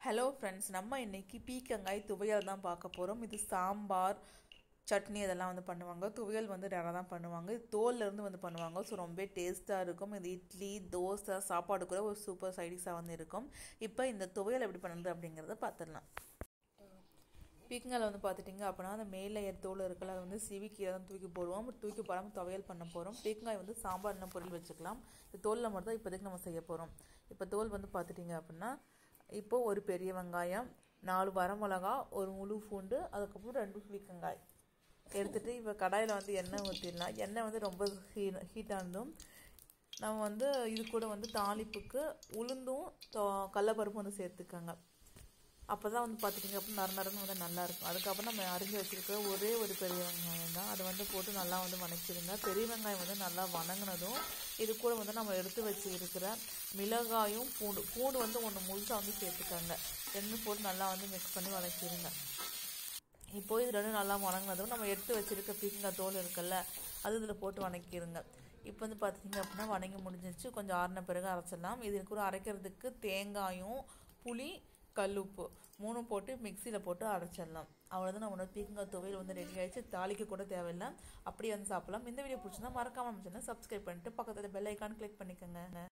hello friends நம்ம இன்னைக்கு பீக்கங்காய் துவையல் தான் பார்க்க போகிறோம் இது சாம்பார் சட்னி இதெல்லாம் வந்து பண்ணுவாங்க துவையல் வந்து ரேராக தான் பண்ணுவாங்க இது தோல்ல இருந்து வந்து பண்ணுவாங்க ஸோ ரொம்ப டேஸ்ட்டாக இருக்கும் இது இட்லி தோசை சாப்பாடு கூட ஒரு சூப்பர் சைடிஷாக வந்து இருக்கும் இப்போ இந்த துவையல் எப்படி பண்ணுறது அப்படிங்கிறத பார்த்துடலாம் பீக்கங்காயில் வந்து பார்த்துட்டிங்க அப்படின்னா அந்த மேலே தோல் இருக்குல்ல அதை வந்து சிவி கீழே தான் தூக்கி போடுவோம் தூக்கி போடாமல் துவையல் பண்ண போகிறோம் பீக்கங்காய் வந்து சாம்பார் என்ன பொருள் வச்சுக்கலாம் இந்த தோலில் மட்டும் தான் இப்போதைக்கு நம்ம செய்ய போகிறோம் இப்போ தோல் வந்து பார்த்துட்டிங்க அப்படின்னா இப்போது ஒரு பெரிய வெங்காயம் நாலு வரமிளகா ஒரு முழு பூண்டு அதுக்கப்புறம் ரெண்டு பீக்கங்காய் எடுத்துகிட்டு இப்போ கடாயில் வந்து எண்ணெய் ஊற்றிடலாம் எண்ணெய் வந்து ரொம்ப ஹீ ஹீட்டானதும் நம்ம வந்து இது கூட வந்து தாளிப்புக்கு உளுந்தும் கடலப்பருப்பும் வந்து சேர்த்துக்கோங்க அப்போ தான் வந்து பார்த்துட்டிங்க அப்படின்னா நர நரன்னு வந்து நல்லாயிருக்கும் அதுக்கப்புறம் நம்ம அரிஞ்சு வச்சுருக்க ஒரே ஒரு பெரிய வெங்காயம் தான் அதை வந்து போட்டு நல்லா வந்து வணக்கிடுங்க பெரிய வெங்காயம் வந்து நல்லா வணங்கினதும் இது கூட வந்து நம்ம எடுத்து வச்சு இருக்கிற மிளகாயும் பூண்டு பூண்டு வந்து ஒன்று முழுசாக வந்து சேர்த்துக்கோங்க ரெண்டும் போட்டு நல்லா வந்து மிக்ஸ் பண்ணி வதக்கிடுங்க இப்போ இது ரெண்டும் நல்லா வணங்கினதும் நம்ம எடுத்து வச்சுருக்க பீக்கங்காய் தோல் இருக்குல்ல அது இதில் போட்டு வணக்கிடுங்க இப்போ வந்து பார்த்தீங்க அப்படின்னா வணங்கி முடிஞ்சிருச்சு கொஞ்சம் ஆறின பிறகு அரைச்சிடலாம் இது கூட அரைக்கிறதுக்கு தேங்காயும் புளி கல்லுப்பு மூணு போட்டு மிக்சியில் போட்டு அரைச்சிடலாம் அவ்வளோதான் நம்மளோட பீக்கங்காய் துவையல் வந்து ரெடி ஆகிடுச்சு தாளிக்க கூட தேவையில்லை அப்படியே வந்து சாப்பிடலாம் இந்த வீடியோ பிடிச்சிருந்தா மறக்காமல் நம்ம சேனல் சப்ஸ்கிரைப் பண்ணிட்டு பக்கத்தில் பெல் ஐக்கான் கிளிக் பண்ணிக்கோங்க